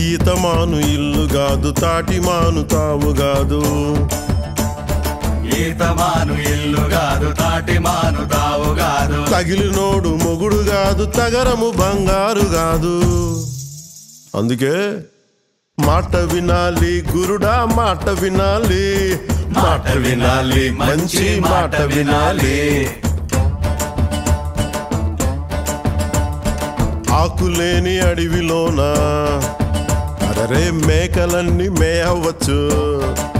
ఈతమాను ఇల్లు కాదు తాటి మాను తావు కాదు ఈతమాను ఇల్లు కాదు తాటి మాను తావు కాదు తగిలినోడు మొగుడు కాదు తగరము బంగారు కాదు అందుకే మాట వినాలి గురుడా మాట వినాలి మాట వినాలి మంచి మాట వినాలి ఆకులేని అడవిలోన అరరే మేకలన్నీ మేయవచ్చు